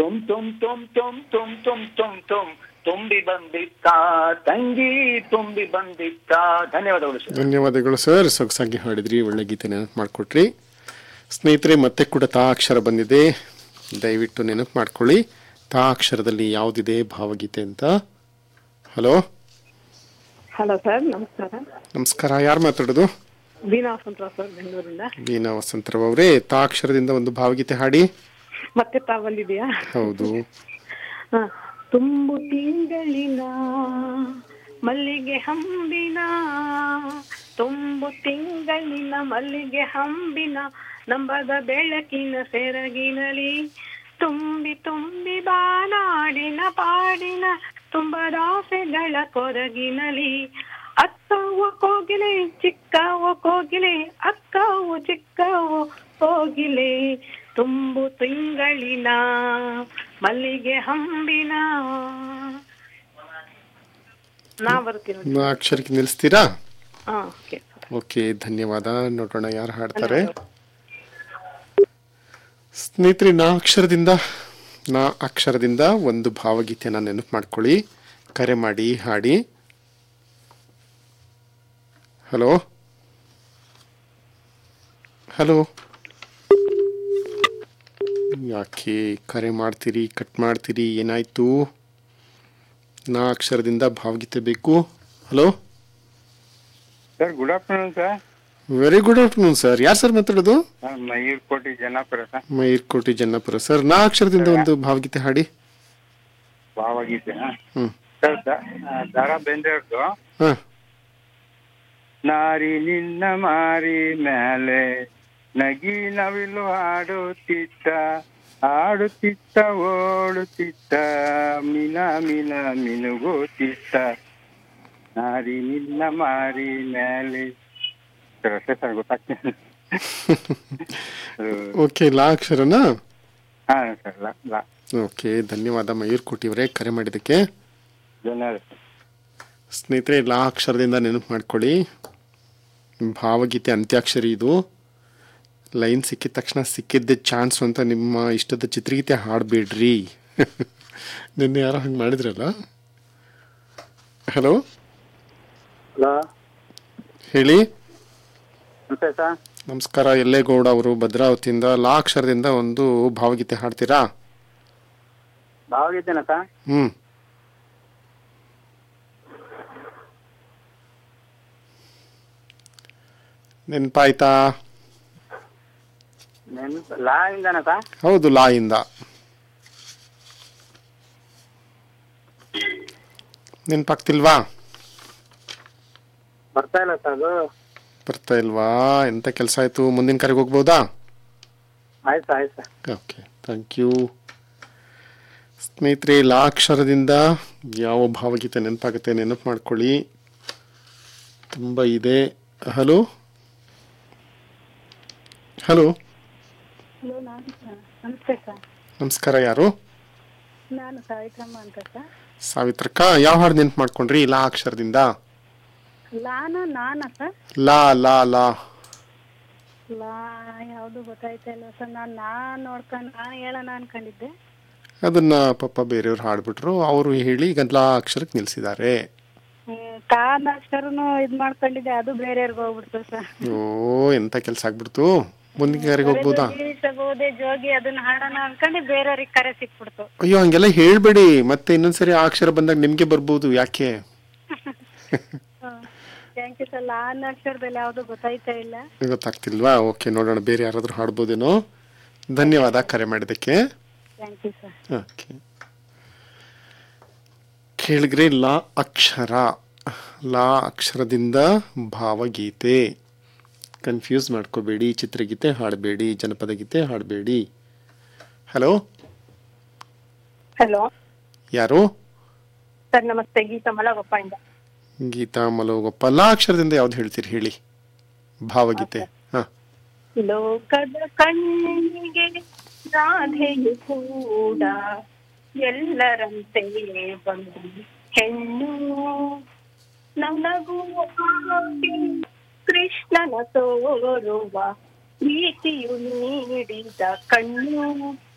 ತುಮ್ ತುಮ್ ತುಮ್ ತುಮ್ ತುಮ್ ತುಮ್ ತುಮ್ ತುಮ್ ತುಂಬಿ ಬಂದಿತ್ತ ತಂಗಿ ತುಂಬಿ ಬಂದಿತ್ತ ಧನ್ಯವಾದಗಳು ಸರ್ ಧನ್ಯವಾದಗಳು ಸರ್ ಸೊಗಸಾಗಿ ಹಾಡಿದ್ರಿ ಒಳ್ಳೆ ಗೀತೆ ನೆನಪು ಮಾಡಿಕೊಟ್ರಿ ಸ್ನೇಹಿತರೆ ಮತ್ತೆ ಕೂಡ ತಾ ಅಕ್ಷರ ಬಂದಿದೆ ದಯವಿಟ್ಟು ನೆನಪು ಮಾಡ್ಕೊಳ್ಳಿ ತಾ ಅಕ್ಷರದಲ್ಲಿ ಯಾವುದಿದೆ ಭಾವಗೀತೆ ಅಂತ ಹಲೋ ಹಲೋ ಸರ್ ನಮಸ್ಕಾರ ನಮಸ್ಕಾರ ಯಾರು ಮಾತಾಡೋದು ವೀಣಾ ವಸಂತರಾವ್ ಸರ್ ಬೆಂಗಳೂರಿಂದ ಬೀನಾ ವಸಂತರಾವ್ ಅವರೇ ತಾ ಅಕ್ಷರದಿಂದ ಒಂದು ಭಾವಗೀತೆ ಹಾಡಿ ಮತ್ತೆ ತಾ ಬಂದಿದ್ಯಾ ಹೌದು ಹ. ತುಂಬು ತಿಂಗಳಿನ ಮಲ್ಲಿಗೆ ಹಂಬಿನ ತುಂಬು ತಿಂಗಳಿನ ಮಲ್ಲಿಗೆ ಹಂಬಿನ ನಂಬದ ಬೆಳಕಿನ ಸೆರಗಿನಲಿ ತುಂಬಿ ತುಂಬಿ ಬಾನಾಡಿನ ಪಾಡಿನ ತುಂಬದಾಸೆಗಳ ಕೊರಗಿನಲಿ ಅಕ್ಕವು ಕೋಗಿಲೆ ಚಿಕ್ಕವು ಕೋಗಿಲೆ ಅಕ್ಕವು ಚಿಕ್ಕವು ಕೋಗಿಲೆ ತುಂಬು ತಿಂಗಳಿನ ಮಲ್ಲಿಗೆ ಹಂಬಿನ ನಾ ಬರ್ತೀನಿ ನಾ ಅಕ್ಷರಕ್ಕೆ ನಿಲ್ಲಿಸ್ತೀರಾ ಹಾ ಓಕೆ ಓಕೆ ಧನ್ಯವಾದ ನೋಡೋಣ ಯಾರು ಹಾಡ್ತಾರೆ ಸ್ನೇಹಿತರೆ ನಾ ಅಕ್ಷರದಿಂದ ನಾ ಅಕ್ಷರದಿಂದ ಒಂದು ಭಾವಗೀತೆನ ನೆನಪು ಮಾಡ್ಕೊಳ್ಳಿ ಕರೆ ಮಾಡಿ ಹಾಡಿ ಹಲೋ ಹಲೋ ಯಾಕೆ ಕರೆ ಮಾಡ್ತೀರಿ ಕಟ್ ಮಾಡ್ತೀರಿ ಏನಾಯ್ತು ನಾ ಅಕ್ಷರದಿಂದ ಭಾವಗೀತೆ ಬೇಕು hello sir good afternoon sir very good afternoon sir ಯಾರು ಸರ್ ಮಾತಾಡೋದು ನಾನು ಮಯೂರ್ಕೋಟಿ ಜನ್ನಾಪುರ ಸರ್ ಮೈರ್ಕೋಟಿ ಜನ್ನಪುರ ಸರ್ ನಾ ಅಕ್ಷರದಿಂದ ಒಂದು ಭಾವಗೀತೆ ಹಾಡಿ ಭಾವಗೀತೆ ಹ್ಮ್ ಸರ್ ದ- ಆ, ದಾರಾ ಬೇಂದ್ರೆಯವ್ರದ್ದು ಹಾ ನಾರಿ ನಿನ್ನ ಮಾರಿ ಮೇಲೆ ನಗಿ ನವಿಲು ಆಡುತ್ತಿತ್ತ ಆಡುತ್ತಿತ್ತ ಓಡುತ್ತಿತ್ತ ಮಿನ ಮಿನ ಮಿನುಗುತ್ತಿತ್ತ ನಾರಿ ನಿನ್ನ ಮಾರಿ ಮೇಲೆ ಸರ್ ಅಷ್ಟೇ ಸರ್ ಗೊತ್ತಾಗ್ತಿಲ್ಲ ಓಕೆ ಲಾ ಅಕ್ಷರನಾ ಹಾ ಸರ್ ಲಾ ಲಾ ಓಕೆ ಧನ್ಯವಾದ ಮಯೂರ್ಕೋಟಿ ಅವರೇ ಕರೆ ಮಾಡಿದ್ದಕ್ಕೆ ಧನ್ಯವಾದ ಸರ್ ಸ್ನೇಹಿತರೆ ಲಾ ಅಕ್ಷರದಿಂದ ನೆನಪು ಮಾಡ್ಕೊಳ್ಳಿ ಭಾವಗೀತೆ ಅಂತ್ಯಾಕ್ಷರಿ ಇದು ಲೈನ್ ಸಿಕ್ಕಿದ ತಕ್ಷಣ ಸಿಕ್ಕಿದ್ದೆ ಚಾನ್ಸ್ ಅಂತ ನಿಮ್ಮ ಇಷ್ಟದ ಚಿತ್ರಗೀತೆ ಹಾಡಬೇಡ್ರಿ ನಿನ್ನೆ ಯಾರೋ ಹಂಗೆ ಮಾಡಿದ್ರಲ್ಲ ಹಲೋ ಹಲೋ ಹೇಳಿ ನಮಸ್ತೆ ಸರ್ ನಮಸ್ಕಾರ ಎಲ್ಲೇಗೌಡ ಅವರು ಭದ್ರಾವತಿಯಿಂದ ಲಾ ಅಕ್ಷರದಿಂದ ಒಂದು ಭಾವಗೀತೆ ಹಾಡ್ತೀರಾ ಭಾವಗೀತೆನಾ ಸರ್ ಹ್ಮ್ ನೆನಪಾಯ್ತಾ ನೆನ್ಪು ಲಾ ಇಂದನಾ ಸರ್ ಹೌದು ಲಾ ಇಂದ ನೆನಪಾಗ್ತಿಲ್ವಾ ಬರ್ತಾ ಇಲ್ಲ ಸರ್ ಅದು ಬರ್ತಾ ಇಲ್ವಾ ಎಂತ ಕೆಲಸ ಆಯ್ತು ಮುಂದಿನ ಕರೆಗೆ ಹೋಗ್ಬೋದಾ ಆಯ್ತು ಸರ್ ಆಯ್ತು ಸರ್ ಓಕೆ ಥ್ಯಾಂಕ್ ಯು ಸ್ನೇಹಿತರೆ ಲಾ ಅಕ್ಷರದಿಂದ ಯಾವ ಭಾವಗೀತೆ ನೆನಪಾಗುತ್ತೆ ನೆನಪು ಮಾಡ್ಕೊಳ್ಳಿ ತುಂಬ ಇದೆ ಹಲೋ ಹಲೋ ಹಲೋ ನಾನು ಸರ್ ನಮಸ್ತೆ ಸರ್ ನಮಸ್ಕಾರ ಯಾರು ನಾನು ಸಾವಿತ್ರಮ್ಮ ಅಂತ ಸರ್ ಸಾವಿತ್ರಕ್ಕ ಯಾವ ಹಾಡು ನೆನಪು ಮಾಡ್ಕೊಂಡ್ರಿ ಲಾ ಅಕ್ಷರದಿಂದ ಲಾನ ನಾನ ಸರ್ ಲಾ ಲಾ ಲಾ ಲಾ ಯಾವುದು ಗೊತ್ತಾಯ್ತಾ ಇಲ್ಲ ಸರ್ ನಾನು ನಾನ್ ನೋಡ್ಕೊಂಡು ನಾನು ಹೇಳೋಣ ಅನ್ಕೊಂಡಿದ್ದೆ ಅದನ್ನ ಪಾಪ ಬೇರೆಯವ್ರು ಹಾಡ್ಬಿಟ್ರು ಅವರು ಹೇಳಿ ಈಗ ಲಾ ಅಕ್ಷರಕ್ಕೆ ನಿಲ್ಲಿಸಿದ್ದಾರೆ ಹ್ಮ್, ತಾನ ಅಕ್ಷರನು ಇದ್ ಮಾಡ್ಕೊಂಡಿದ್ದೆ ಅದು ಬೇರೆಯವ್ರಿಗೆ ಹೋಗ್ಬಿಡ್ತು ಸರ್ ಓ ಎಂತ ಕೆಲಸ ಆಗ್ಬಿಡ್ತು ಮುಂದಿನ ಕರೆಗೆ ಹೋಗ್ಬೋದಾ ಜೀವಿಸಬಹುದೇ ಜೋಗಿ ಅದನ್ನ ಹಾಡೋಣ ಅನ್ಕೊಂಡು ಬೇರೆಯವ್ರಿಗೆ ಕರೆ ಸಿಕ್ಬಿಡ್ತು ಅಯ್ಯೋ ಹಂಗೆಲ್ಲ ಹೇಳ್ಬೇಡಿ ಮತ್ತೆ ಇನ್ನೊಂದ್ಸರಿ ಆ ಅಕ್ಷರ ಬಂದಾಗ ನಿಮ್ಗೆ ಬರ್ಬೋದು ಯಾಕೆ ಥ್ಯಾಂಕ್ ಯು ಸರ್ ಲಾನ್ ಅಕ್ಷರದಲ್ಲಿ ಯಾವ್ದು ಗೊತ್ತಾಯ್ತಾ ಇಲ್ಲ ಗೊತ್ತಾಗ್ತಿಲ್ವಾ ಓಕೆ ನೋಡೋಣ ಬೇರೆ ಯಾರಾದ್ರೂ ಹಾಡ್ಬೋದೇನೋ ಧನ್ಯವಾದ ಕರೆ ಮಾಡಿದ್ದಕ್ಕೆ ಥ್ಯಾಂಕ್ ಯು ಸರ್ ಓಕೆ ಕೇಳಿಗ್ರೆ ಲಾ ಅಕ್ಷರ ಲಾ ಅಕ್ಷರದಿಂದ ಭಾವಗೀತೆ ಕನ್ಫ್ಯೂಸ್ ಮಾಡ್ಕೋಬೇಡಿ ಚಿತ್ರಗೀತೆ ಹಾಡಬೇಡಿ ಜನಪದ ಗೀತೆ ಹಾಡಬೇಡಿ ಹಲೋ ಹಲೋ ಯಾರು ಸರ್ ನಮಸ್ತೆ ಗೀತಾ ಮಲಗೊಪ್ಪಯಿಂದ ಗೀತಾ ಮಲೋಗಪ್ಪ ಲಾ ಅಕ್ಷರದಿಂದ ಯಾವ್ದು ಹೇಳ್ತೀರಿ ಹೇಳಿ ಭಾವಗೀತೆ ಹಾ ಲೋಕದ ಕಣ್ಣಿಗೆ ರಾಧೆಯು ಕೂಡ ಎಲ್ಲರಂತೆ ಬಂದು ಹೆಣ್ಣು ನನಗುವ ಆಕೆ ಕೃಷ್ಣನ ತೋರುವ ಪ್ರೀತಿಯು ನೀಡಿದ ಕಣ್ಣು